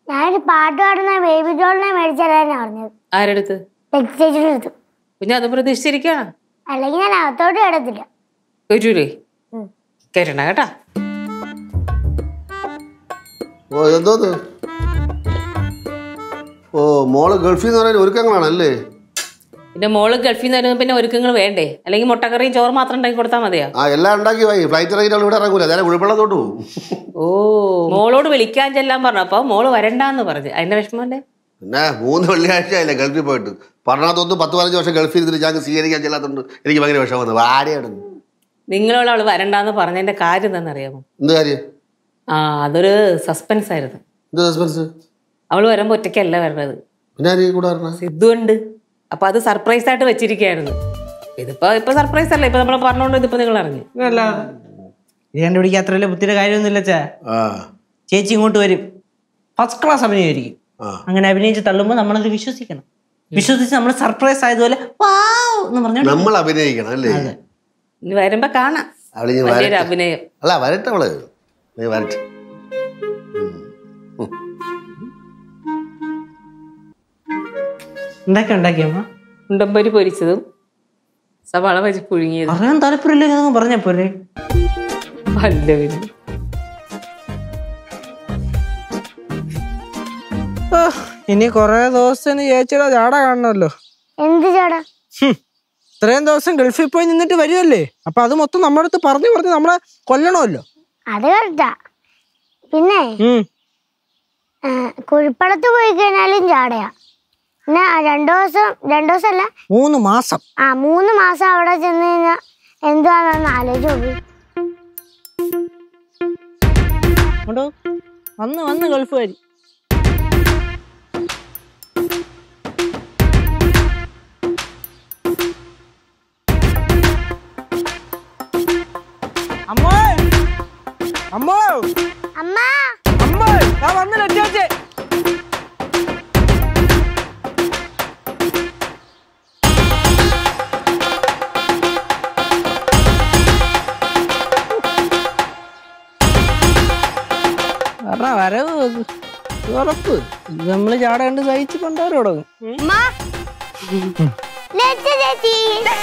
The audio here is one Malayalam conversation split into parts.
ഞാനൊരു പാട്ട് പാടുന്ന ബേബി ഡോളിനെ മേടിച്ചാലാണ് പറഞ്ഞത് ആരെടുത്ത് ടെക്സ്റ്റേജിൽ എടുത്തു പിന്നെ അത് പ്രതീക്ഷിച്ചിരിക്കുകയാണ് അല്ലെങ്കിൽ ഞാൻ അകത്തോട്ട് കിടത്തില്ല കേട്ടൂലേ ഉം. കേട്ടണ്ട കേട്ടാ ഓ എന്തോന്ന് ഓ മോള് ഗൾഫിൽ നിന്ന് പറയുന്ന ഒരുക്കങ്ങളാണല്ലേ പിന്നെ മോള് ഗൾഫിൽ നിന്ന് വരുമ്പോൾ പിന്നെ ഒരുക്കങ്ങൾ വേണ്ടേ അല്ലെങ്കിൽ മുട്ടക്കറിയും ചോറ് മാത്രം ഉണ്ടാക്കി കൊടുത്താൽ മതിയാ ആ എല്ലാം ഉണ്ടാക്കി വായി ഫ്ലൈറ്റ് ഇറങ്ങിയിട്ട് അവൾ ഇവിടെ ഇറങ്ങൂല നേരെ ഉൾപ്പെള്ളത്തോട്ട് പോകും ഓ മോളോട് വിളിക്കാൻ ചെല്ലാൻ പറഞ്ഞു അപ്പൊ മോള് വരണ്ടാന്ന് പറഞ്ഞു അതിന്റെ വിഷമല്ലേ പിന്നെ മൂന്ന് വെള്ളിയാഴ്ച ആയില്ലേ ഗൾഫിൽ പോയിട്ട് പറഞ്ഞാത്തൊന്നും പത്ത് പതിനഞ്ച് വർഷം ഗൾഫിൽ ഇരുന്നിട്ട് ഞങ്ങൾക്ക് സ്വീകരിക്കാൻ ചെല്ലാത്തതുകൊണ്ട് എനിക്ക് ഭയങ്കര വിഷമം വന്നു ആരെയാണ് നിങ്ങളോട് അവള് വരണ്ടാന്ന് പറഞ്ഞതിന്റെ കാര്യം എന്താണെന്നറിയാമോ എന്ത് കാര്യം ആ അതൊരു സസ്പെൻസ് ആയിരുന്നു എന്ത് സസ്പെൻസ് അവള് വരുമ്പോ ഒറ്റയ്ക്കല്ല വരണത് പിന്നെ ആരെയും കൂടെ പറഞ്ഞ സിദ്ധു ഉണ്ട് അപ്പൊ അത് സർപ്രൈസ് ആയിട്ട് വെച്ചിരിക്കുകയായിരുന്നു ഇതിപ്പോ ഇപ്പൊ സർപ്രൈസ് അല്ല ഇപ്പൊ നമ്മൾ പറഞ്ഞോണ്ട് ഇതിപ്പോ നിങ്ങൾ അറിഞ്ഞു അല്ലാതെ ഇത് കണ്ടുപിടിക്കാത്രല്ലേ ബുദ്ധിയുടെ കാര്യമൊന്നുമില്ല ചാ ആ ചേച്ചി ഇങ്ങോട്ട് വരും ഫസ്റ്റ് ക്ലാസ് അഭിനയമായിരിക്കും ആ അങ്ങനെ അഭിനയിച്ച് തള്ളുമ്പോൾ നമ്മളത് വിശ്വസിക്കണം വിശ്വസിച്ച് നമ്മൾ സർപ്രൈസ് ആയതുപോലെ വാവ് എന്ന് പറഞ്ഞു നമ്മൾ അഭിനയിക്കണം അല്ലേ ഇനി വരുമ്പോ കാണാം അവിടെ ഇനി വലിയൊരു വരട്ടെ അഭിനയം അല്ല വരട്ടെ അവള് നീ വരട്ടെ ഉണ്ടാക്കി ഉണ്ടാക്കിയമ്മ ഉണ്ടമ്പരി പൊരിച്ചതും സവാള വെച്ച് പുഴുങ്ങിയതും പറയാൻ താല്പര്യമില്ല പറഞ്ഞ പോരെ പല്ലവിന് ഇനി കൊറേ ദിവസത്തിന് ചേച്ചിയുടെ ജാട കാണണമല്ലോ എന്ത് ചേട്ടാ ഹും. ഇത്രയും ദിവസം ഗൾഫിൽ പോയി നിന്നിട്ട് വരുമല്ലേ അപ്പൊ അത് മൊത്തം നമ്മുടെ അടുത്ത് പറഞ്ഞു പറഞ്ഞ് നമ്മളെ കൊല്ലണമല്ലോ അത് കറക്റ്റാ പിന്നെ ഉം. ആ, കുഴിപ്പടത്ത് പോയി കഴിഞ്ഞാലും ചാടയാ പിന്നെ ആ രണ്ടു ദിവസം രണ്ടു ദിവസം അല്ല മൂന്ന് മാസം ആ മൂന്ന് മാസം അവിടെ ചെന്ന് കഴിഞ്ഞാൽ എന്തുവാണെന്ന് ആലോചിച്ച് നോക്കി കണ്ടോ വന്ന് വന്ന് ഗൾഫുകാരി അമ്മോ അമ്മോ അമ്മ അമ്മോ ഞാൻ വന്നില്ല ചേച്ചി പറഞ്ഞ വരവ് ഇത് ഉറപ്പ് ഇത് നമ്മള് ചാട കണ്ട് സഹിച്ച് കൊണ്ടുവരും തുടങ്ങും ലച്ചു ചേച്ചി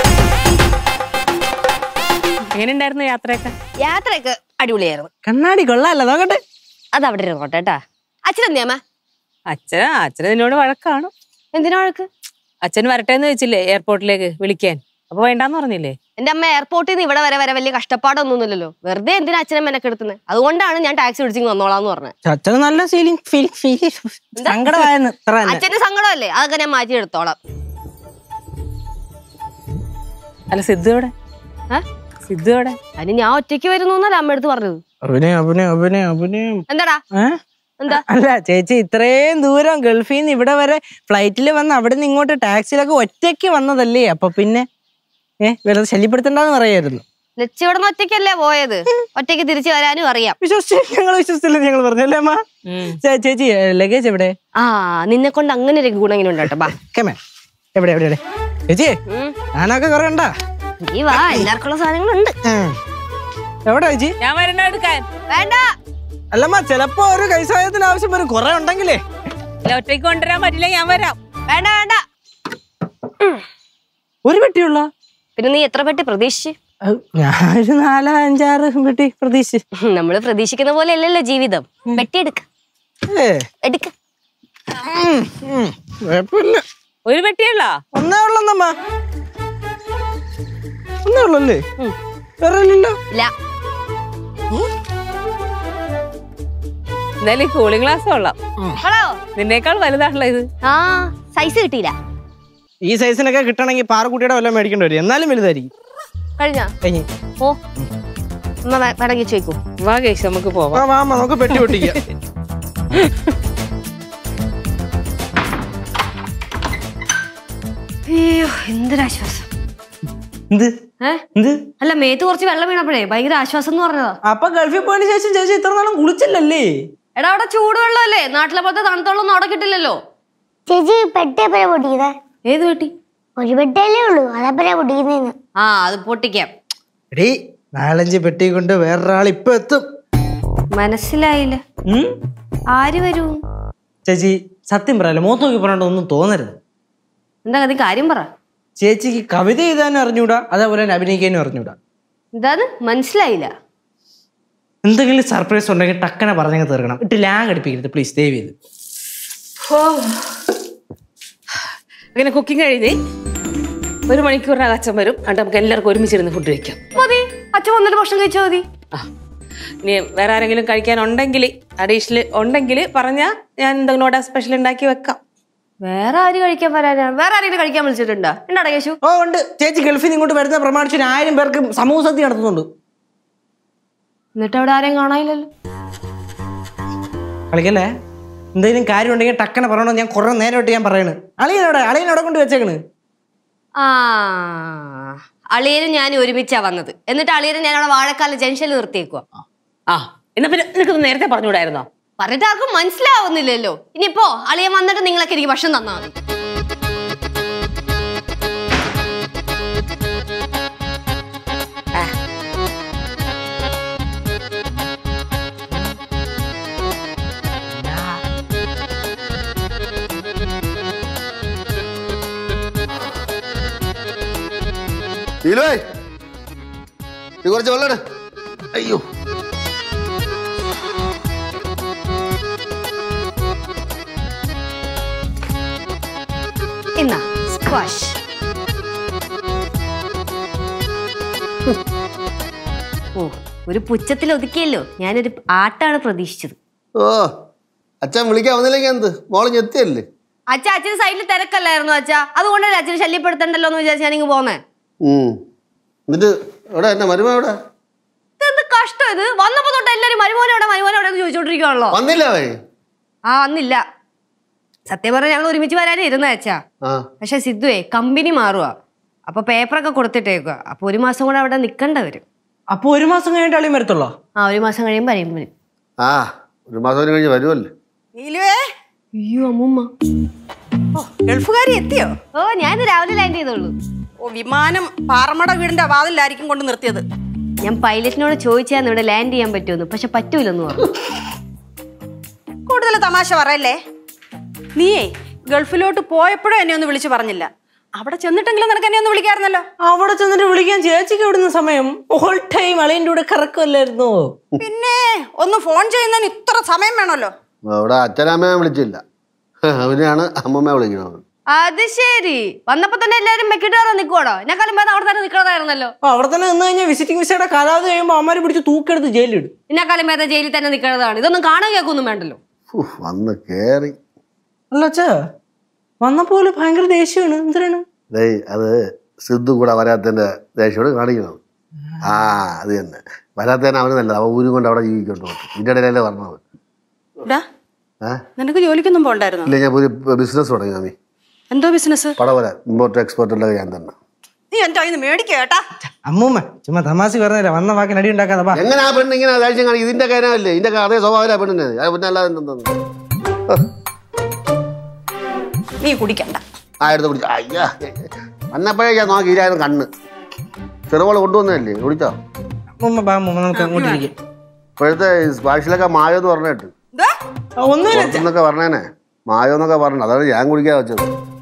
എങ്ങനെ ഉണ്ടായിരുന്നു യാത്രയൊക്കെ യാത്രയൊക്കെ അടിപൊളിയായിരുന്നു കണ്ണാടി കൊള്ളാല്ല നോക്കട്ടെ അത് അവിടെ ഇരുന്നോട്ടെ കേട്ടാ അച്ഛനെന്തിയാ അമ്മ അച്ഛൻ അച്ഛൻ നിന്നോട് വഴക്കാണ് എന്തിനാ വഴക്ക് അച്ഛൻ വരട്ടെന്ന് വെച്ചില്ലേ എയർപോർട്ടിലേക്ക് വിളിക്കാൻ അപ്പൊ വേണ്ടാന്ന് പറഞ്ഞില്ലേ എന്റെ അമ്മ എയർപോർട്ടിൽ നിന്ന് ഇവിടെ വരെ വരെ വലിയ കഷ്ടപ്പാടൊന്നുമില്ലല്ലോ വെറുതെ എന്തിനാ അച്ഛനെ മെനക്കെടുത്തുന്നത് അതുകൊണ്ടാണ് ഞാൻ ടാക്സി പിടിച്ചിങ് വന്നോളാന്ന് പറഞ്ഞത് അച്ഛന് നല്ല ഫീലിംഗ് ഫീലിംഗ് ഫീലിംഗ് സങ്കടമായെന്ന് ഇത്ര തന്നെ അച്ഛന്റെ സങ്കടമല്ലേ അതൊക്കെ ഞാൻ മാറ്റി എടുത്തോളാം അല്ല സിദ്ധുവിടെ ഏ? സിദ്ധുവിടെ അതിന് ഞാൻ ഒറ്റയ്ക്ക് വരുന്നു എന്നല്ല അമ്മ എടുത്ത് പറഞ്ഞത് അഭിനയം അഭിനയം അഭിനയം അഭിനയം എന്താടാ ഏ? എന്താ അല്ല ചേച്ചി ഇത്രയും ദൂരം ഗൾഫിൽ നിന്ന് ഇവിടെ വരെ ഫ്ലൈറ്റിൽ വന്ന് അവിടെ നിന്ന് ഇങ്ങോട്ട് ടാക്സിയിലൊക്കെ ഒറ്റയ്ക്ക് വന്നതല്ലേ അപ്പൊ പിന്നെ ഏ വെറുതെ ശല്യപ്പെടുത്തണ്ടെന്ന് പറയായിരുന്നു ലച്ചി ഇവിടെ നിന്ന് ഒറ്റയ്ക്കല്ലേ പോയത് ഒറ്റയ്ക്ക് തിരിച്ചു വരാനും അറിയാം വിശ്വസിച്ച് ഞങ്ങൾ വിശ്വസിച്ചില്ല ഞങ്ങൾ പറഞ്ഞല്ലേ അമ്മ ഉം. ചേ- ചേച്ചി ലഗേജ് എവിടെ ആ നിന്നെ കൊണ്ട് അങ്ങനെ ഒരു ഗുണം ഇങ്ങനെ ഉണ്ടോ ബാ കേമേ എവിടെ എവിടെ എവിടെ ചേച്ചി ഉം. ഞാനൊക്കെ കുറെ ഉണ്ടാ നീ വാ എല്ലാവർക്കുള്ള സാധനങ്ങളുണ്ട് എവിടെ ചേച്ചി ഞാൻ വരണ എടുക്കാൻ വേണ്ട അല്ലമ്മ ചിലപ്പോ ഒരു കൈസായത്തിന് ആവശ്യം വരും കുറെ ഉണ്ടെങ്കിലേ അല്ല ഒറ്റയ്ക്ക് കൊണ്ടുവരാൻ പറ്റില്ല ഞാൻ വരാം വേണ്ട വേണ്ട ഒരു പെട്ടിയുള്ള പിന്നെ നീ എത്ര പെട്ടി പ്രതീക്ഷിച്ച് ഞാനൊരു നാലാ അഞ്ചാറ് പെട്ടി പ്രതീക്ഷിച്ച് നമ്മള് പ്രതീക്ഷിക്കുന്ന പോലെ അല്ലല്ലോ ജീവിതം പെട്ടി എടുക്ക ഏ എടുക്ക ഉം, ഉം, കുഴപ്പമില്ല ഒരു പെട്ടിയുള്ള ഒന്നേ ഉള്ളന്നമ്മ ഒന്നേ ഉള്ളല്ലേ വേറെ ഇല്ലല്ലോ ഇല്ല എന്തായാലും ഈ കൂളിംഗ് ഗ്ലാസ് കൊള്ളാം ഹലോ നിന്നേക്കാൾ വലുതാണല്ലോ ഇത് ആ സൈസ് കിട്ടിയില്ല ഈ സൈസിനൊക്കെ കിട്ടണമെങ്കിൽ പാറക്കുട്ടിയുടെ വല്ലതും മേടിക്കേണ്ടി വരും എന്നാലും വലുതായിരിക്കും കഴിഞ്ഞ കഴിഞ്ഞ് ഓ എന്നാ വേ- വേണമെങ്കിൽ ചോദിക്കൂ വാ കേശ് നമുക്ക് പോവാം വാ വാ അമ്മ, നമുക്ക് പെട്ടി പൊട്ടിക്കാം അയ്യോ എന്തൊരാശ്വാസം എന്ത് ഏ എന്ത് അല്ല മേത്ത് കുറച്ച് വെള്ളം വീണപ്പോഴേ ഭയങ്കര ആശ്വാസം എന്ന് പറഞ്ഞതാ അപ്പൊ ഗൾഫിൽ പോയതിനു ശേഷം ചേച്ചി ഇത്ര നാളും കുളിച്ചില്ലല്ലേ എടാ അവിടെ ചൂടുവെള്ളമല്ലേ നാട്ടിലെ പോലത്തെ തണുത്തുള്ളൊന്നും അവിടെ കിട്ടില്ലല്ലോ ചേച്ചി പെട്ടി എപ്പോഴാ പൊട്ടിക്കുന്നത് ഏത് പെട്ടി ഒരു പെട്ടിയല്ലേ ഉള്ളൂ അതെപ്പോഴാ പൊട്ടിക്കുന്നതെന്ന് ആ അത് പൊട്ടിക്കാം എടീ നാലഞ്ച് പെട്ടി കൊണ്ട് വേറൊരാൾ ഇപ്പൊ എത്തും മനസ്സിലായില്ല ഉം? ആര് വരൂ ചേച്ചി സത്യം പറയല്ലോ മൂത്ത് നോക്കി പറഞ്ഞിട്ടൊന്നും തോന്നരുത് എന്താ നീ കാര്യം പറ ചേച്ചിക്ക് കവിത എഴുതാനും അറിഞ്ഞൂടാ അതേപോലെ തന്നെ അഭിനയിക്കാനും അറിഞ്ഞൂടാ എന്താന്ന് മനസ്സിലായില്ല എന്തെങ്കിലും സർപ്രൈസ് ഉണ്ടെങ്കിൽ ടക്കനെ പറഞ്ഞങ്ങ് തീർക്കണം ഇട്ട് ലാഗ് അടിപ്പിക്കരുത് പ്ലീസ് ദയവ് ചെയ്ത് അങ്ങനെ കുക്കിംഗ് കഴിഞ്ഞ് ഒരു മണിക്കൂറിനകം അച്ഛൻ വരും എന്നിട്ട് നമുക്ക് എല്ലാവർക്കും ഒരുമിച്ചിരുന്ന് ഫുഡ് കഴിക്കാം മതി അച്ഛൻ വന്നിട്ട് ഭക്ഷണം കഴിച്ചാൽ മതി ആ ഇനി വേറെ ആരെങ്കിലും കഴിക്കാനുണ്ടെങ്കിൽ അഡീഷണൽ ഉണ്ടെങ്കിൽ പറഞ്ഞാൽ ഞാൻ എന്തെങ്കിലും ഇവിടെ സ്പെഷ്യൽ ഉണ്ടാക്കി വെക്കാം വേറെ ആര് കഴിക്കാൻ വരാനാ വേറെ ആരെങ്കിലും കഴിക്കാൻ വിളിച്ചിട്ടുണ്ടോ ഉണ്ടാടാ കേശു ഓ ഉണ്ട് ചേച്ചി ഗൾഫിൽ നിന്ന് ഇങ്ങോട്ട് വരുന്ന പ്രമാണിച്ച് ഒരു ആയിരം പേർക്ക് സമൂഹ സദ്യ നടത്തുന്നുണ്ട് എന്നിട്ട് അവിടെ ആരെയും കാണാനില്ലല്ലോ കളിക്കല്ലേ എന്തെങ്കിലും കാര്യം ഉണ്ടെങ്കിൽ ടക്കനെ പറയണോ ഞാൻ കുറെ നേരമായിട്ട് ഞാൻ പറയണ് അളിയനോടെ അളിയനോടെ കൊണ്ട് വെച്ചേക്കണ് ആ അളിയനും ഞാൻ ഒരുമിച്ചാ വന്നത് എന്നിട്ട് അളിയനും ഞാൻ അവിടെ വാഴക്കാല ജംഗ്ഷനിൽ നിർത്തിയേക്കുക ആ എന്നാ പിന്നെ നിനക്ക് നേരത്തെ പറഞ്ഞുകൂടായിരുന്നോ പറഞ്ഞിട്ട് ആർക്കും മനസ്സിലാവുന്നില്ലല്ലോ ഇനിയിപ്പോ അളിയൻ വന്നിട്ട് നിങ്ങളൊക്കെ എനിക്ക് ഭക്ഷണം തന്നാ മതി നീലുവേ നീ കുറച്ച് വെള്ളം ഇട്. അയ്യോ എന്നാ സ്ക്വാഷ് ഓ ഒരു പുച്ഛത്തിൽ ഒതുക്കിയല്ലോ ഞാനൊരു ആട്ടാണ് പ്രതീക്ഷിച്ചത് ഓ അച്ഛൻ വിളിക്കാൻ വന്നില്ലെങ്കിൽ എന്ത് മോള് ഞെത്തിയല്ലേ അച്ഛ അച്ഛന് സൈഡിൽ തിരക്കല്ലായിരുന്നു അച്ഛ അതുകൊണ്ടല്ലേ അച്ഛന് ശല്യപ്പെടുത്തണ്ടല്ലോ എന്ന് വിചാരിച്ച് ഞാനിങ്ങ് പോന്നേ ഉം. എന്നിട്ട് എവിടെ എന്നെ മരുമ എവിടെ ഇതെന്ത് കഷ്ടം ഇത് വന്നപ്പോ തൊട്ട് എല്ലാരും മരുമോനോടെ മരുമോനോടെ ചോദിച്ചോണ്ടിരിക്കുവാണല്ലോ വന്നില്ല അവേ ആ വന്നില്ല സത്യം പറഞ്ഞാൽ ഞങ്ങൾ ഒരുമിച്ച് വരാനേ ഇരുന്ന അച്ഛാ ആ പക്ഷെ സിദ്ധുവേ കമ്പനി മാറുക അപ്പൊ പേപ്പറൊക്കെ കൊടുത്തിട്ടേക്കുക അപ്പൊ ഒരു മാസം കൂടെ അവിടെ നിൽക്കേണ്ട വരും അപ്പൊ ഒരു മാസം കഴിഞ്ഞിട്ട് അളിയൻ വരത്തുള്ളോ ആ ഒരു മാസം കഴിയുമ്പോൾ അറിയുമ്പോൾ വരും ആ ഒരു മാസം കഴിഞ്ഞ് വരുമല്ലേ നീലുവേ അയ്യോ അമ്മൂമ്മ ഓ ഗൾഫുകാരി എത്തിയോ ഓ ഞാൻ ഇന്ന് രാവിലെ ലാൻഡ് ചെയ്തോളൂ ഓ വിമാനം പാറമട വീടിന്റെ വാതിലായിരിക്കും കൊണ്ട് നിർത്തിയത് ഞാൻ പൈലറ്റിനോട് ചോദിച്ചായിരുന്നു ഇവിടെ ലാൻഡ് ചെയ്യാൻ പറ്റുമെന്ന് പക്ഷെ പറ്റൂലെന്ന് പറഞ്ഞു കൂടുതൽ തമാശ പറയല്ലേ നീയേ ഗൾഫിലോട്ട് പോയപ്പോഴും എന്നെ ഒന്ന് വിളിച്ചു പറഞ്ഞില്ല അവിടെ ചെന്നിട്ടെങ്കിലും നിനക്ക് എന്നെ ഒന്ന് വിളിക്കായിരുന്നല്ലോ അവിടെ ചെന്നിട്ട് വിളിക്കാൻ ചേച്ചിക്ക് എവിടുന്ന സമയം ഓൾ ടൈം അളിയന്റെ കൂടെ കറക്കല്ലായിരുന്നോ പിന്നെ ഒന്ന് ഫോൺ ചെയ്യുന്നതിന് ഇത്ര സമയം വേണമല്ലോ അവിടെ അച്ഛനമ്മയെ വിളിച്ചില്ല അവനെയാണ് അമ്മമ്മയെ വിളിക്കണത് അത് ശരി വന്നപ്പോ തന്നെ എല്ലാരും വെക്കിട്ടാറോ നിക്കുവാടോ ഞാൻ കളിമ്പോ അവിടെ തന്നെ നിക്കണതായിരുന്നല്ലോ അപ്പൊ അവിടെ തന്നെ നിന്ന് കഴിഞ്ഞാൽ വിസിറ്റിംഗ് വിസയുടെ കാലാവധി കഴിയുമ്പോൾ അമ്മമാരെ പിടിച്ച് തൂക്കെടുത്ത് ജയിലിടും ഇന്നെ കളിമ്പോ ജയിലിൽ തന്നെ നിക്കണതാണ് ഇതൊന്നും കാണാൻ കേൾക്കൊന്നും വേണ്ടല്ലോ ഉഫ്, വന്ന് കേറി അല്ല അച്ഛാ വന്നപ്പോലെ ഭയങ്കര ദേഷ്യമാണ് എന്തിനാണ് ഡേയ് അത് സിദ്ധു കൂടെ വരാത്തതിന്റെ ദേഷ്യോട് കാണിക്കണം ആ അത് തന്നെ വരാത്തതിന് അവന് നല്ലത് അവൻ ഊരും കൊണ്ട് അവിടെ ജീവിക്കൊണ്ട് ഇതിന്റെ ഇടയിലല്ലേ പറഞ്ഞത് ഇടാ ഏ നിനക്ക് ജോലിക്കൊന്നും പോണ്ടായിരുന്നു ഇല്ല ഞാൻ ഒരു ബിസിനസ് തുടങ്ങി മാമി എന്തോ ബിസിനസ് പടവല ഇമ്പോർട്ട് എക്സ്പോർട്ട് ഉള്ളത് ഞാൻ തന്നെ നീ എന്റെ കയ്യിൽ നിന്ന് മേടിക്കുക കേട്ടാ അമ്മൂമ്മ ചുമ്മാ തമാശ പറഞ്ഞില്ല വന്ന വാക്കിന് അടി ഉണ്ടാക്കാതെ വാ എങ്ങനെ ആ പെണ്ണ് ഇങ്ങനെ കാഴ്ച കാണി ഇതിന്റെ കാര്യമല്ലേ ഇതിന്റെ അതേ സ്വഭാവം ആ പെണ്ണിന് അത് പിന്നെ അല്ലാതെ എന്തെന്ന് നീ കുടിക്കണ്ട ആ എടുത്ത് കുടിച്ചു അയ്യാ വന്നപ്പോഴേ ഞാൻ നോക്കി ഇല്ലായിരുന്നു കണ്ണ് ചെറുപോള് കൊണ്ടുവന്നതല്ലേ കുടിച്ചോ അമ്മൂമ്മ ബാ അമ്മൂമ്മ നമുക്ക് അങ്ങോട്ട് ഇരിക്കാം ഇപ്പോഴത്തെ സ്പാഷിലൊക്കെ മായോ എന്ന് പറഞ്ഞിട്ട് എന്താ ആ, ഒന്നുമില്ല അച്ഛാ. പുറത്തുനിന്നൊക്കെ പറഞ്ഞേനെ മായോ എന്നൊക്കെ പറഞ്ഞു അതാണ് ഞാൻ കുടിക്കാൻ വെച്ചത്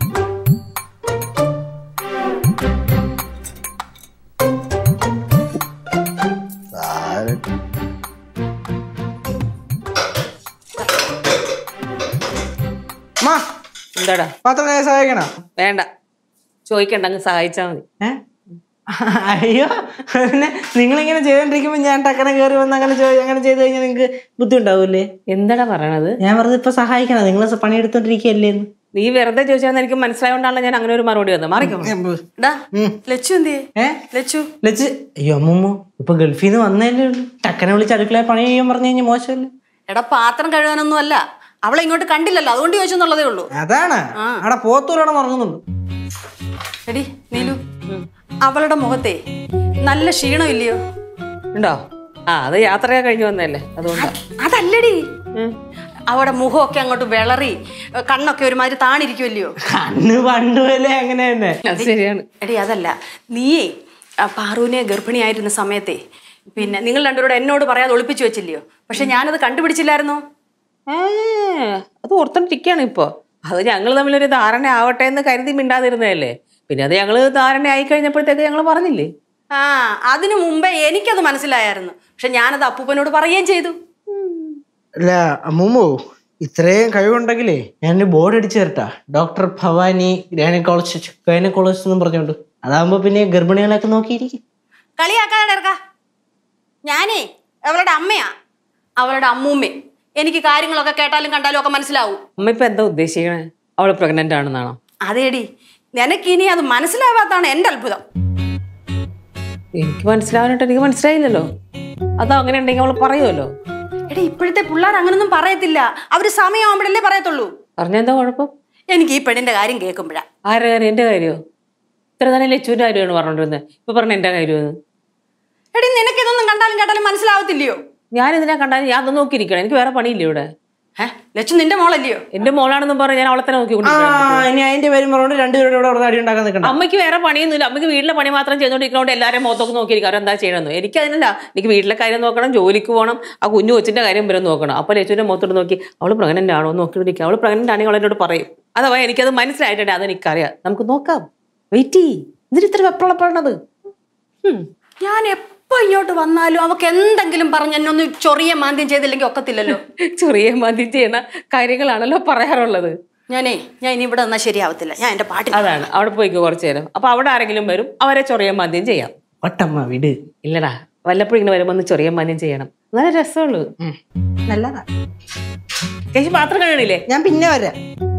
ആരെ- അമ്മ എന്താടാ പാത്രം ഞാൻ സഹായിക്കണ വേണ്ട ചോദിക്കണ്ട അങ്ങ് സഹായിച്ചാൽ മതി ഏ അയ്യോ പിന്നെ നിങ്ങളിങ്ങനെ ചെയ്തോണ്ടിരിക്കുമ്പോ ഞാൻ ടക്കനെ കയറി വന്ന് അങ്ങനെ ചോ- അങ്ങനെ ചെയ്ത് കഴിഞ്ഞാൽ നിങ്ങൾക്ക് ബുദ്ധിമുട്ടാവൂലേ എന്താടാ പറയണത് ഞാൻ വെറുതെ ഇപ്പൊ സഹായിക്കണം നിങ്ങൾ പണിയെടുത്തോണ്ടിരിക്കുകയല്ലേ എന്ന് നീ വെറുതെ ചോദിച്ചാൽ എനിക്ക് മനസ്സിലായോണ്ടാണല്ലോ ഞാൻ അങ്ങനെ ഒരു മറുപടി വന്നത് മാറിക്കോ എടാ ലച്ചു എന്തിയെ ഏ ലച്ചു ലച്ച് അയ്യോ അമ്മൂമ്മ ഇപ്പൊ ഗൾഫിൽ നിന്ന് വന്നല്ലേ ഉള്ളൂ ടക്കനെ വിളിച്ച് അടുക്കള പണി ചെയ്യാൻ പറഞ്ഞു കഴിഞ്ഞാൽ മോശമല്ലേ എടാ പാത്രം കഴുകാനൊന്നും അല്ല അവളെ ഇങ്ങോട്ട് കണ്ടില്ലല്ലോ അതുകൊണ്ട് ചോദിച്ചെന്നുള്ളതേ ഉള്ളൂ അതാണ് അവിടെ പോത്തൂരവിടെ മറങ്ങുന്നുണ്ട് എടി നീലു അവളുടെ മുഖത്തെ നല്ല ക്ഷീണമില്ലയോ ഉണ്ടോ ആ അത് യാത്രയൊക്കെ കഴിഞ്ഞു വന്നല്ലേ അതുകൊണ്ടാ അതല്ലടി അവിടെ മുഖമൊക്കെ അങ്ങോട്ട് വിളറി കണ്ണൊക്കെ ഒരുമാതിരി താണിരിക്കുമല്ലയോ കണ്ണ് പണ്ട് പോലെ അങ്ങനെ തന്നെ അത് ശരിയാണ് എടി അതല്ല നീയേ ആ പാറുവിനെ ഗർഭിണിയായിരുന്ന സമയത്തെ പിന്നെ നിങ്ങൾ രണ്ടുപേരോട് എന്നോട് പറയാതെ ഒളിപ്പിച്ചു വെച്ചില്ലയോ പക്ഷെ ഞാനത് കണ്ടുപിടിച്ചില്ലായിരുന്നോ ഏ അത് ഓർത്തോണ്ടിരിക്കുകയാണ് ഇപ്പോ അത് ഞങ്ങൾ തമ്മിലൊരു ധാരണ ആവട്ടെ എന്ന് കരുതി മിണ്ടാതിരുന്നതല്ലേ പിന്നെ അത് ഞങ്ങൾ ധാരണ ആയി കഴിഞ്ഞപ്പോഴത്തേക്ക് ഞങ്ങൾ പറഞ്ഞില്ലേ ആ അതിനു മുമ്പേ എനിക്കത് മനസ്സിലായായിരുന്നു പക്ഷെ ഞാനത് അപ്പൂപ്പനോട് പറയുകയും ചെയ്തു അല്ല അമ്മൂമ്മോ ഇത്രയും കഴിവുണ്ടെങ്കിലേ ഞാനൊരു ബോർഡ് അടിച്ചു തരട്ടാ ഡോക്ടർ ഭവാനി ഗൈനക്കോളജിസ്റ്റ് ഗൈനക്കോളജിസ്റ്റ് എന്നും പറഞ്ഞോണ്ട് അതാകുമ്പോ പിന്നെ ഗർഭിണികളൊക്കെ നോക്കിയിരിക്കും കളിയാക്കാതെ ഇറക്ക ഞാനേ അവളുടെ അമ്മയാ അവളുടെ അമ്മൂമ്മേ എനിക്ക് കാര്യങ്ങളൊക്കെ കേട്ടാലും കണ്ടാലും ഒക്കെ മനസ്സിലാവും അമ്മ ഇപ്പൊ എന്താ ഉദ്ദേശിക്കണേ അവള് പ്രഗ്നന്റ് ആണെന്നാണോ അതേടി നിനക്കിനി അത് മനസ്സിലാവാത്താണ് എൻ്റെ അത്ഭുതം എനിക്ക് മനസ്സിലാവാനായിട്ട് എനിക്ക് മനസ്സിലായില്ലല്ലോ അത് അങ്ങനെ ഉണ്ടെങ്കിൽ അവള് പറയുമല്ലോ എടി ഇപ്പോഴത്തെ പിള്ളേർ അങ്ങനൊന്നും പറയത്തില്ല അവര് സമയമാകുമ്പോഴല്ലേ പറയത്തുള്ളൂ പറഞ്ഞെന്താ കുഴപ്പം എനിക്ക് ഈ പെണ്ണിന്റെ കാര്യം കേൾക്കുമ്പോഴാ ആരുടെ കാര്യം എന്റെ കാര്യമോ ഇത്ര തന്നെ ലച്ചുവിന്റെ കാര്യമാണ് പറഞ്ഞോണ്ടിരുന്നത് ഇപ്പൊ പറഞ്ഞ എന്റെ കാര്യം അത് എടി നിനക്ക് ഇതൊന്നും കണ്ടാലും കേട്ടാലും മനസ്സിലാവത്തില്ലയോ ഞാൻ ഇതിനെ കണ്ടാൽ ഞാൻ അത് നോക്കിയിരിക്കണം എനിക്ക് വേറെ പണിയില്ല ഇവിടെ ഏ ലച്ചു നിന്റെ മോളല്ലയോ എന്റെ മോളാണെന്നും പറഞ്ഞ് ഞാൻ അവളെ തന്നെ ആ നോക്കിക്കൊണ്ടിരിക്കണം ഇനി അതിന്റെ പേരും പറഞ്ഞോണ്ട് രണ്ടുപേരും ഇവിടെ വെറുതെ അടി ഉണ്ടാക്കാൻ നിൽക്കണ്ട അമ്മയ്ക്ക് വേറെ പണിയൊന്നുമില്ല അമ്മയ്ക്ക് വീട്ടിലെ പണി മാത്രം ചെയ്തുകൊണ്ടിരിക്കുന്നതുകൊണ്ട് എല്ലാവരും മുഖത്തൊക്കെ നോക്കിയിരിക്കും അവരെന്താ ചെയ്യണമെന്ന് എനിക്ക് അതിനല്ല എനിക്ക് വീട്ടിലെ കാര്യം നോക്കണം ജോലിക്ക് പോകണം ആ കുഞ്ഞു കൊച്ചിന്റെ കാര്യം വരെ നോക്കണം അപ്പൊ ലച്ചുവിന്റെ മുഖത്തോട്ട് നോക്കി അവള് പ്രഗ്നന്റ് ആണോ എന്ന് നോക്കിയിരിക്കുക അവള് പ്രഗ്നന്റ് ആണെങ്കിൽ അവൾ എന്നോട് പറയും അഥവാ എനിക്കത് മനസ്സിലായിട്ടുണ്ട് അത് എനിക്കറിയാം നമുക്ക് നോക്കാം വെയിറ്റ് ചെയ്യ് ഇതിന് ഇത്ര വെപ്പളപ്പെടണത് ഞാൻ എപ്പോ ഇങ്ങോട്ട് വന്നാലും അവക്ക് എന്തെങ്കിലും പറഞ്ഞ് എന്നെ ഒന്ന് ചൊറിയ മാന്ദ്യം ചെയ്തില്ലെങ്കിൽ ഒക്കത്തില്ലല്ലോ ചെറിയ മതി ചെയ്യണ കാര്യങ്ങളാണല്ലോ പറയാറുള്ളത് ഞാനേ ഞാൻ ഇനി ഇവിടെ നിന്നാ ശരിയാവത്തില്ല ഞാൻ എന്റെ പാട്ടിൽ അതാണ് അവിടെ പോയിക്കോ കുറച്ചു നേരം അപ്പൊ അവിടെ ആരെങ്കിലും വരും അവരെ ചൊറിയാൻ മദ്യം ചെയ്യാം ഒട്ടമ്മ വിട് ഇല്ലടാ വല്ലപ്പോഴും ഇങ്ങനെ വരുമ്പോ ഒന്ന് ചൊറിയാൻ മദ്യം ചെയ്യണം നല്ല രസമുള്ളൂ നല്ലതാ ചേച്ചി പാത്രം കഴിയണില്ലേ ഞാൻ പിന്നെ വരാം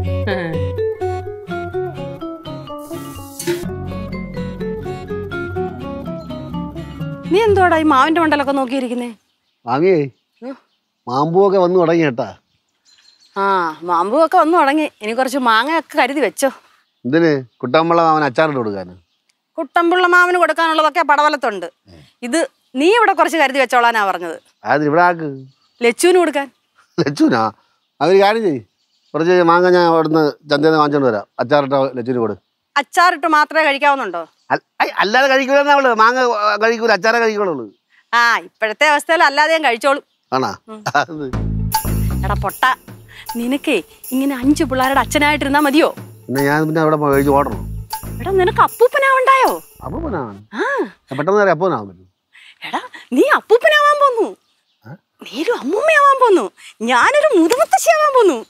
നീ എന്തോടാ ഈ മാവിന്റെ മണ്ടലൊക്കെ നോക്കിയിരിക്കുന്നേ മാമിയേ മാമ്പുവൊക്കെ വന്നു തുടങ്ങി കേട്ടാ ആ മാമ്പൂ ഒക്കെ വന്നു തുടങ്ങി ഇനി കുറച്ച് മാങ്ങയൊക്കെ കരുതി വെച്ചോ എന്തിന് കുട്ടമ്പള അവൻ അച്ചാറിട്ട് കൊടുക്കാൻ കുട്ടമ്പിള്ള മാവിന് കൊടുക്കാനുള്ളതൊക്കെ പടവലത്തുണ്ട് ഇത് നീ ഇവിടെ കുറച്ച് കരുതി വെച്ചോളാനാ പറഞ്ഞത് അത് ഇവിടെ ആക്ക് ലച്ചുവിന് കൊടുക്കാൻ ലച്ചുനാ അവര് കാര്യം ചെയ്യ് കുറച്ച് മാങ്ങ ഞാൻ അവിടുന്ന് ചന്തയിൽ നിന്ന് വാങ്ങിച്ചോണ്ട് വരാം അച്ചാറിട്ട ലച്ചുവിന് കൊടു അച്ചാറിട്ട് മാത്രമേ കഴിക്കാവുന്നുണ്ടോ അൽ- ഐ, അല്ലാതെ കഴിക്കൂലെന്നാ അവള് മാങ്ങ ആ, കഴിക്കൂല അച്ചാറേ കഴിക്കുള്ളൂ ആ ഇപ്പോഴത്തെ അവസ്ഥയിൽ അല്ലാതെ ഞാൻ കഴിച്ചോളും ആണാ അത് എടാ പൊട്ട നിനക്കേ ഇങ്ങനെ അഞ്ചു പിള്ളേരുടെ അച്ഛനായിട്ടിരുന്നാ മതിയോ പിന്നെ ഞാൻ പിന്നെ അവിടെ പോയി കഴിച്ച് ഓടണം എടാ നിനക്ക് അപ്പൂപ്പനാവണ്ടായോ അപ്പൂപ്പനാണ് ആ പെട്ടെന്ന് നേരെ അപ്പൂനാവാൻ പറ്റും എടാ നീ അപ്പൂപ്പനാവാൻ പോന്നു നീരു അമ്മൂമ്മയാവാൻ പോന്നു ഞാനൊരു മുതുമുത്തശ്ശിയാവാൻ പോന്നു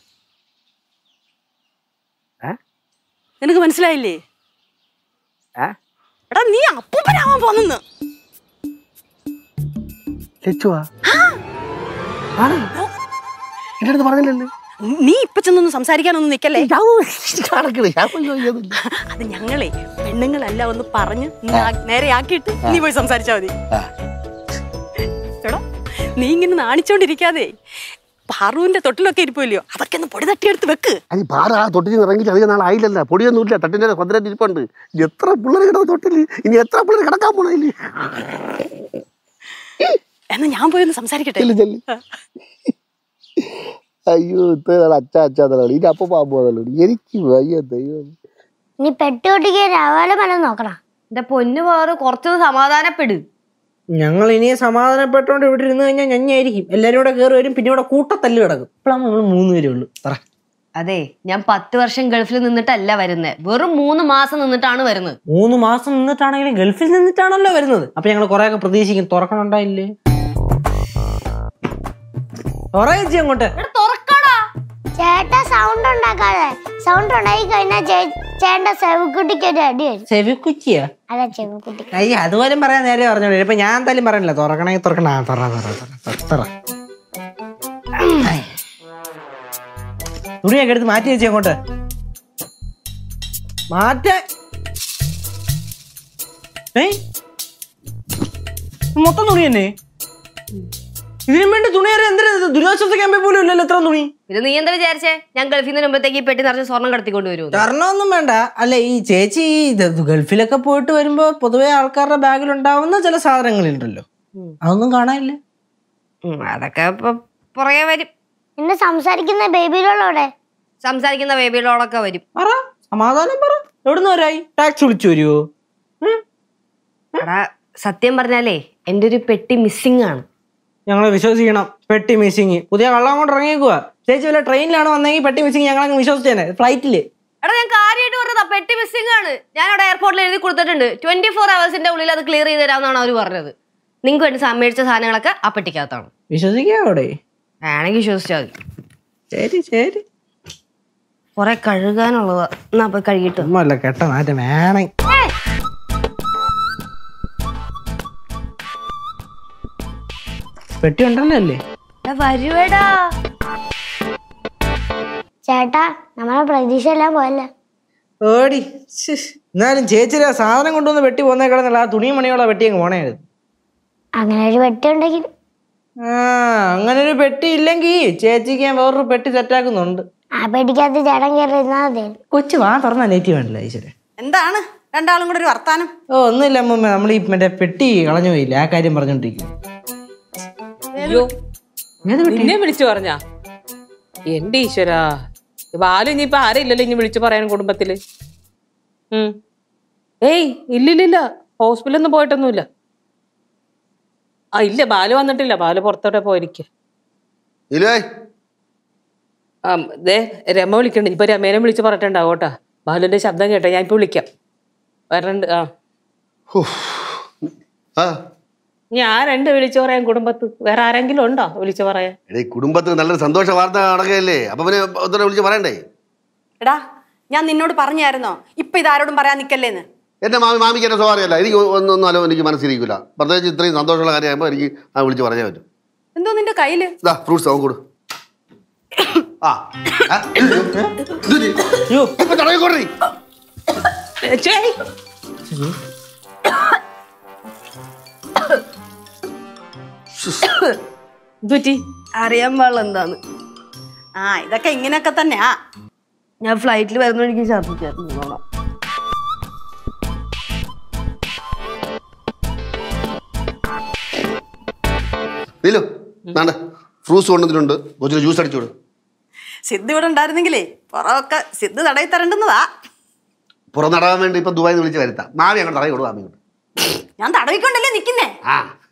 ഏ? നിനക്ക് മനസ്സിലായില്ലേ ഏ? എടാ നീ അപ്പൂപ്പനാവാൻ പോന്നെന്ന് ലച്ചുവാ ആണോ എന്റെ അടുത്ത് പറഞ്ഞില്ലല്ലേ നീ ഇപ്പൊ ചെന്നൊന്നും സംസാരിക്കാനൊന്നും നിക്കല്ലേ നടക്കണേ ഞാൻ പോയി ചോദിക്കുന്നില്ല. അത് ഞങ്ങളെ പെണ്ണുങ്ങളല്ല ഒന്ന് പറഞ്ഞ് നാ- നേരെ ആക്കിയിട്ട് നീ പോയി സംസാരിച്ചാ മതി ആ. എടാ നീ ഇങ്ങനെ നാണിച്ചോണ്ടിരിക്കാതെ പാറുവിന്റെ തൊട്ടിലൊക്കെ ഇരിപ്പില്ലയോ അതൊക്കെ ഒന്ന് പൊടി തട്ടിയെടുത്ത് വെക്ക് അത് പാറ ആ തൊട്ടിൽ ഇറങ്ങിയിട്ട് അധികം നാളായില്ലല്ല പൊടിയൊന്നുമില്ല തട്ടിന്റെ കൊന്തരായിട്ട് ഇരിപ്പുണ്ട് എത്ര പിള്ളേർ കിടന്ന തൊട്ടില് ഇനി എത്ര പിള്ളേർ കിടക്കാൻ പോണില്ല എന്നാ ഞാൻ പോയി ഒന്ന് സംസാരിക്കട്ടെ ചെല്ലു ചെല്ലു അയ്യോ ഇത്ര നാൾ അച്ഛ അച്ഛാ തലാണ് ഇനി അപ്പൊ പാമ്പോതല്ലോ എനിക്ക് വയ്യ ദൈവം ഇനി പെട്ടുകൊട്ടിക്ക് രാവിലെ മലം നോക്കണം എന്റെ പൊന്നു പാറു കുറച്ചൊന്ന് സമാധാനപ്പെട് ഞങ്ങൾ ഇനി സമാധാനപ്പെട്ടോണ്ട് ഇവിടെ ഇരുന്ന് കഴിഞ്ഞാൽ ഞഞ്ഞായിരിക്കും എല്ലാരും കൂടെ കയറി വരും പിന്നെ ഇവിടെ കൂട്ടത്തല്ല് കിടക്കും ഇപ്പോഴാണ് നമ്മൾ മൂന്ന് പേരേ ഉള്ളൂ പറ അതെ ഞാൻ പത്ത് വർഷം ഗൾഫിൽ നിന്നിട്ടല്ല വരുന്നത് വെറും മൂന്ന് മാസം നിന്നിട്ടാണ് വരുന്നത് മൂന്ന് മാസം നിന്നിട്ടാണെങ്കിലും ഗൾഫിൽ നിന്നിട്ടാണല്ലോ വരുന്നത് അപ്പൊ ഞങ്ങൾ കുറെ ഒക്കെ പ്രതീക്ഷിക്കും തുറക്കണുണ്ടായില്ലേ തുറ ചേച്ചി അങ്ങോട്ട് ചേട്ടാ സൗണ്ട് ഉണ്ടാക്കാതെ സൗണ്ട് ഉണ്ടായി കഴിഞ്ഞാൽ ചേട്ടന്റെ സെവിക്കുട്ടിക്ക് ഒരു അടി വരും ചെവിക്കുച്ചിയാ അല്ല ചെവിക്കുട്ടി അയ്യ അതുപോലും പറയാൻ നേരെ പറഞ്ഞോളൂ ഇപ്പൊ ഞാൻ എന്തായാലും പറയണില്ല തുറക്കണമെങ്കിൽ തുറക്കണ ആ, തുറ തുറ തുറ തുറ, തുറ തുണിയൊക്കെ എടുത്ത് മാറ്റി വെച്ചേ അങ്ങോട്ട് മാറ്റ ഏയ് മൊത്തം തുണി തന്നെ ഇതിനു വേണ്ടി തുണി വരെ എന്തിനാ ഇത്? ദുരിതാശ്വാസ ക്യാമ്പിൽ പോലും ഇല്ലല്ലോ ഇത്ര തുണി ഇത് നീ എന്താ വിചാരിച്ചേ ഞാൻ ഗൾഫിൽ നിന്ന് വരുമ്പോഴത്തേക്ക് ഈ പെട്ടി നിറച്ച് സ്വർണം കടത്തിക്കൊണ്ട് വരും തരണമൊന്നും വേണ്ട അല്ല ഈ ചേച്ചി ഈ ഇത് ഗൾഫിലൊക്കെ പോയിട്ട് വരുമ്പോ പൊതുവെ ആൾക്കാരുടെ ബാഗിൽ ഉണ്ടാവുന്ന ചില സാധനങ്ങളുണ്ടല്ലോ അതൊന്നും കാണാനില്ല അതൊക്കെ ഇപ്പൊ പുറകെ വരും ഇന്ന് സംസാരിക്കുന്ന ബേബിയിലുള്ളവിടെ സംസാരിക്കുന്ന ബേബികളോടൊക്കെ വരും പറ സമാധാനം പറ എവിടുന്ന് വരായി ടാക്സ് വിളിച്ചു വരുവോ എടാ സത്യം പറഞ്ഞാലേ എൻ്റെ ഒരു പെട്ടി മിസ്സിംഗ് ആണ് ഞങ്ങളെ വിശ്വസിക്കണം പെട്ടി മിസ്സിങ് പുതിയ കള്ളം കൊണ്ട് ഇറങ്ങിയേക്കുക ചേച്ചി വല്ല ട്രെയിനിലാണ് വന്നെങ്കിൽ പെട്ടി മിസ്സിങ് ഞങ്ങളങ്ങ് വിശ്വസിച്ചേനെ ഫ്ലൈറ്റില് എടാ ഞാൻ കാര്യമായിട്ട് പറഞ്ഞതാ പെട്ടി മിസ്സിംഗ് ആണ് ഞാൻ അവിടെ എയർപോർട്ടിൽ എഴുതി കൊടുത്തിട്ടുണ്ട് ട്വന്റി ഫോർ അവേഴ്സിന്റെ ഉള്ളിൽ അത് ക്ലിയർ ചെയ്ത് തരാമെന്നാണ് അവർ പറഞ്ഞത് നിങ്ങൾക്ക് വേണ്ടി സ- മേടിച്ച സാധനങ്ങളൊക്കെ ആ പെട്ടിക്കകത്താണ് വിശ്വസിക്കാവിടെ വേണമെങ്കിൽ വിശ്വസിച്ചാൽ മതി ശരി ശരി കുറെ കഴുകാനുള്ളതാ എന്നാ പോയി കഴുകിട്ട് വാ. ഒന്നുമല്ല കെട്ട നാറ്റം വേണേ പെട്ടി ഉണ്ടല്ലോ അല്ലേ എടാ, വരുവേടാ ചേട്ടാ നമ്മളെ പ്രതീക്ഷ എല്ലാം പോയല്ലേ ഓടി ശ്ശ്. എന്നാലും ചേച്ചിയുടെ ആ സാധനം കൊണ്ടുവന്ന് വെട്ടി പോന്നേക്കടെന്നല്ല ആ തുണിയും മണിയോളാ വെട്ടി അങ്ങ് പോണേരുന്നു അങ്ങനെ ഒരു വെട്ടി ഉണ്ടെങ്കിൽ ആ അങ്ങനെ ഒരു പെട്ടി ഇല്ലെങ്കിൽ ചേച്ചിക്ക് ഞാൻ വേറൊരു പെട്ടി സെറ്റാക്കുന്നുണ്ട് ആ പേടിക്കകത്ത് ചേട്ടൻ കയറി ഇരുന്നാൽ മതി കൊച്ചു വാ തുറന്നാ നെറ്റി വേണ്ടില്ല ഈശ്വരൻ എന്താണ് രണ്ടാളും കൂടെ ഒരു വർത്താനം ഓ ഒന്നുമില്ല അമ്മൂമ്മ നമ്മൾ ഈ മറ്റേ പെട്ടി കളഞ്ഞു പോയില്ല ആ കാര്യം പറഞ്ഞോണ്ടിരിക്കും അയ്യോ നിന്നെ വിളിച്ചു പറഞ്ഞാ എന്റെ ഈശ്വരാ ബാലു ഇനിയിപ്പൊ ആരില്ലല്ലോ ഇനി വിളിച്ചു പറയാൻ കുടുംബത്തില് ഉം. ഏയ് ഇല്ലില്ലില്ല ഹോസ്പിറ്റലിൽ ഒന്നും പോയിട്ടൊന്നുമില്ല ആ ഇല്ല ബാലു വന്നിട്ടില്ല ബാലു പുറത്തോടെ പോയിരിക്ക ഇല്ലേ ആ ദേ രമ വിളിക്കണ്ട് ഇപ്പൊ രമേനെ വിളിച്ച് പറഞ്ഞിട്ടുണ്ടാവും കേട്ടാ ബാലുവിന്റെ ശബ്ദം കേട്ടെ ഞാൻ ഇപ്പൊ വിളിക്കാം വരണ്ട് ആ ആ ഇനി ആരുണ്ട് വിളിച്ചു പറയാൻ കുടുംബത്ത് വേറെ ആരെങ്കിലും ഉണ്ടോ വിളിച്ചു പറയാൻ എടേ കുടുംബത്തിൽ നല്ലൊരു സന്തോഷ വാർത്ത നടക്കുകയല്ലേ അപ്പൊ പിന്നെ ഒത്തിരി വിളിച്ച് പറയണ്ടേ എടാ ഞാൻ നിന്നോട് പറഞ്ഞായിരുന്നോ ഇപ്പൊ ഇതാരോടും പറയാൻ നിക്കല്ലേന്ന് എന്റെ മാമി മാമിക്ക് എന്റെ സ്വകാര്യമല്ല എനിക്ക് ഒന്നും ഒന്നും എനിക്ക് മനസ്സിരിക്കില്ല പ്രത്യേകിച്ച് ഇത്രയും സന്തോഷമുള്ള കാര്യമാകുമ്പോൾ എനിക്ക് ആ വിളിച്ച് പറഞ്ഞേ പറ്റും എന്തോ നിന്റെ കയ്യില് ഇതാ ഫ്രൂട്ട്സ് അവൻ കൊടു ആ ആ, ഇത് ഇത് അയ്യോ ഇപ്പൊ തുടങ്ങിക്കോട്ടെ ചേയ്. എന്ത് പറ്റി അറിയാൻ പാടില്ല എന്താന്ന് ആ ഇതൊക്കെ ഇങ്ങനെയൊക്കെ തന്നെയാ ഞാൻ ഫ്ലൈറ്റിൽ വരുന്ന എനിക്ക് ഛർദ്ദിച്ചായിരുന്നു നീലു നാണ്ട ഫ്രൂട്ട്സ് കൊണ്ടുവന്നിട്ടുണ്ട് കൊച്ചിന് ജ്യൂസ് അടിച്ചു കൊടു സിദ്ധ് ഇവിടെ ഉണ്ടായിരുന്നെങ്കിലേ പുറമൊക്കെ സിദ്ധ് തടയി തരണ്ടുന്നതാ പുറം നടാൻ വേണ്ടി ഇപ്പൊ ദുബായി വിളിച്ച് വരുത്താം മാമി അങ്ങോട്ട് തടയി കൊടുക്കും മാമി അങ്ങോട്ട് ഞാൻ തടവിക്കൊണ്ടല്ലേ നിക്കുന്നേ ആ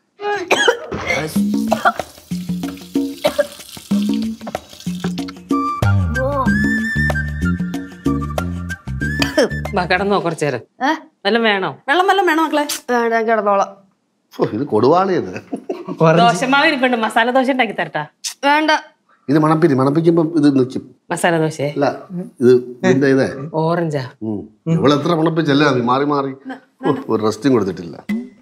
വാ കിടന്നോ കുറച്ചേരം ഏ വല്ലതും വേണോ വെള്ളം വല്ലതും വേണം മക്കളെ വേണ്ട ഞാൻ കിടന്നോളാം ഓ, ഇത് കൊടുവാളിയത് ദോശമാവ് ഇരിപ്പുണ്ട് മസാല ദോശ ഉണ്ടാക്കി തരട്ടാ വേണ്ട ഇത് മണപ്പിരി മണപ്പിക്കുമ്പം ഇത് നിൽക്കും മസാല ദോശ അല്ല ഇത് ഇതിന്റെ ഇതേ ഓറഞ്ചാ ഉം. ഇവളെത്ര മണപ്പിച്ചല്ലേ അത് മാറി മാറി ഓ, ഒരു റെസ്റ്റും കൊടുത്തിട്ടില്ല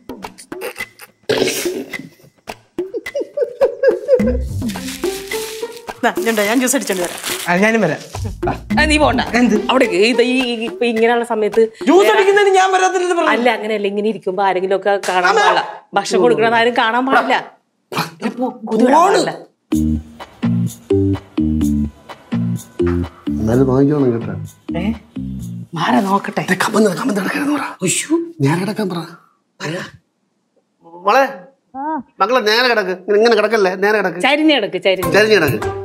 ദാ, ഇതുണ്ട്, ഞാൻ ജ്യൂസ് അടിച്ചോണ്ട് വരാം അത് ഞാനും വരാം ആ, നീ പോണ്ട അവിടെ ഇത് ഈ ഈ- ഇപ്പൊ ഇങ്ങനെയുള്ള സമയത്ത് ജ്യൂസ് അടിക്കുന്നതിന് ഞാൻ വരാത്തില്ലെന്ന് പറഞ്ഞു അല്ല അങ്ങനെയല്ല ഇങ്ങനെ ഇരിക്കുമ്പോ ആരെങ്കിലും ഒക്കെ കാണാൻ പാടില്ല ഭക്ഷണം കൊടുക്കണത് ആരും കാണാൻ പാടില്ല ഇല്ല, പോ, കൊതുക് ഇടാൻ പാടില്ല. എന്നാലും വാങ്ങിക്കണം കേട്ടാ മാറാ നോക്കട്ടെ കമന്ന് കമന്ന് കിടക്കാന്ന് പറ നേരെ കിടക്കാൻ പറ മോളെ മക്കളെ നേരെ കിടക്ക് ഇങ്ങനെ- ഇങ്ങനെ കിടക്കല്ലേ നേരെ കിടക്ക് ചരിഞ്ഞ് കിടക്ക് ചരിഞ്ഞ് ചരിഞ്ഞ് കിടക്ക്